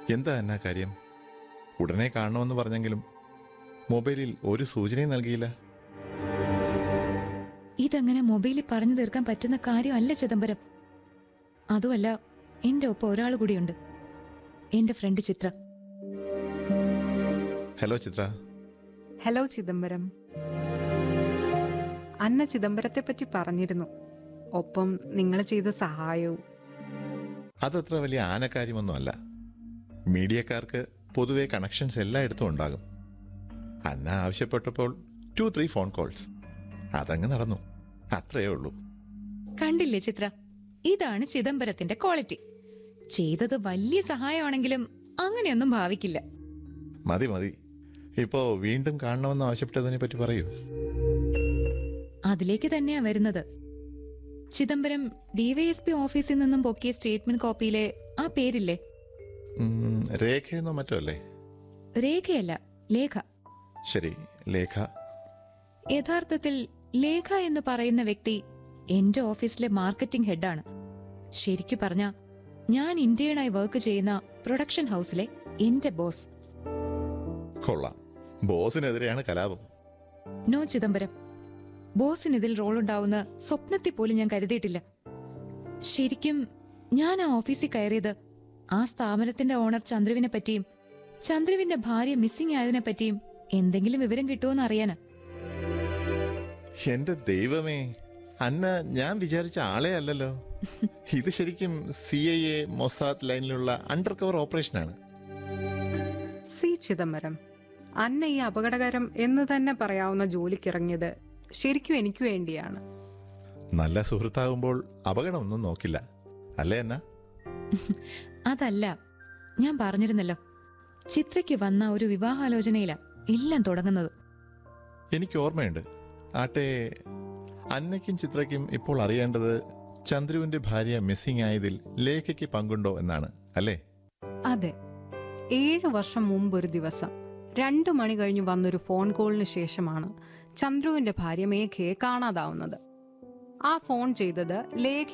എന്താ എന്നാ കാര്യം ഉടനെ കാണണമെന്ന് പറഞ്ഞെങ്കിലും മൊബൈലിൽ ഒരു സൂചനയും നൽകിയില്ല ഇതങ്ങനെ മൊബൈലിൽ പറഞ്ഞു തീർക്കാൻ പറ്റുന്ന കാര്യമല്ല ചിദംബരം അതുമല്ല എന്റെ ഒപ്പം ഒരാൾ കൂടിയുണ്ട് എന്റെ friend Chitra hello Chitra hello Chidambaram Anna ചിദംബരത്തെ പറ്റി പറഞ്ഞിരുന്നു ഒപ്പം നിങ്ങൾ ചെയ്ത സഹായവും അതത്ര വലിയ ആനക്കാര്യമൊന്നുമല്ല മീഡിയക്കാർക്ക് പൊതുവെ കണക്ഷൻസ് എല്ലായിടത്തും ഉണ്ടാകും അന്ന ആവശ്യപ്പെട്ടപ്പോൾ ടു ത്രീ ഫോൺ കോൾസ് അതങ്ങ് നടന്നു അത്രയേ ഉള്ളൂ കണ്ടില്ലേ ചിത്ര ഇതാണ് ചിദംബരത്തിന്റെ ക്വാളിറ്റി ചെയ്തത് വലിയ സഹായമാണെങ്കിലും അങ്ങനെയൊന്നും ഭാവിക്കില്ല മതി മതി ഇപ്പോ വീണ്ടും കാണണമെന്ന് ആവശ്യപ്പെട്ടതിനെ പറ്റി പറയൂ അതിലേക്ക് തന്നെയാ വരുന്നത് ചിദംബരം ഡിവൈഎസ്പി ഓഫീസിൽ നിന്നും പൊക്കിയ സ്റ്റേറ്റ്മെന്റ് കോപ്പിയിലെ ആ പേരില്ലേ ഉം, രേഖയെന്നോ മറ്റോ അല്ലേ രേഖയല്ല ലേഖ ശരി ലേഖ യഥാർത്ഥത്തിൽ ലേഖ എന്ന് പറയുന്ന വ്യക്തി എന്റെ ഓഫീസിലെ മാർക്കറ്റിംഗ് ഹെഡാണ് ശരിക്കു പറഞ്ഞ ഞാൻ ഇന്ത്യനായി വർക്ക് ചെയ്യുന്ന പ്രൊഡക്ഷൻ ഹൗസിലെ എന്റെ ബോസ് കൊള്ളാം ബോസിനെതിരെയാണ് കലാപം നോ ചിദംബരം ബോസിന് ഇതിൽ റോൾ ഉണ്ടാവുന്ന സ്വപ്നത്തിൽ പോലും ഞാൻ കരുതിയിട്ടില്ല ശരിക്കും ഞാൻ ആ ഓഫീസിൽ കയറിയത് ആ സ്ഥാപനത്തിന്റെ ഓണർ ചന്ദ്രുവിനെ പറ്റിയും ചന്ദ്രുവിന്റെ ഭാര്യ മിസ്സിംഗ് ആയതിനെ പറ്റിയും എന്തെങ്കിലും വിവരം കിട്ടുമോന്ന് അറിയാനാ എന്റെ ദൈവമേ അന്ന ഞാൻ വിചാരിച്ച ആളെ അല്ലല്ലോ ഇത് ശരിക്കും സി ഐ എ മൊസാദ് ലൈനിലുള്ള അണ്ടർ കവർ ഓപ്പറേഷനാണ് സി ചിദംബരം അന്ന ഈ അപകടകരം എന്ന് തന്നെ പറയാവുന്ന ജോലിക്കിറങ്ങിയത് ശരിക്കും എനിക്ക് വേണ്ടിയാണ് നല്ല സുഹൃത്താകുമ്പോൾ അപകടമൊന്നും നോക്കില്ല അല്ലേ എന്നാ അതല്ല ഞാൻ പറഞ്ഞിരുന്നല്ലോ ചിത്രയ്ക്ക് വന്ന ഒരു വിവാഹാലോചനയിലാ എല്ലാം തുടങ്ങുന്നത് എനിക്ക് ഓർമ്മയുണ്ട് ആട്ടെ അന്നയ്ക്കും ചിത്രയ്ക്കും ഇപ്പോൾ അറിയേണ്ടത് ചന്ദ്രുവിന്റെ ഭാര്യ മിസ്സിംഗ് ആയതിൽ ലേഖയ്ക്ക് പങ്കുണ്ടോ എന്നാണ് അല്ലേ അതെ ഏഴു വർഷം മുമ്പ് ഒരു ദിവസം രണ്ടു മണി കഴിഞ്ഞ് വന്നൊരു ഫോൺ കോളിന് ശേഷമാണ് ചന്ദ്രുവിന്റെ ഭാര്യ മേഘയെ കാണാതാവുന്നത് ആ ഫോൺ ചെയ്തത് ലേഖ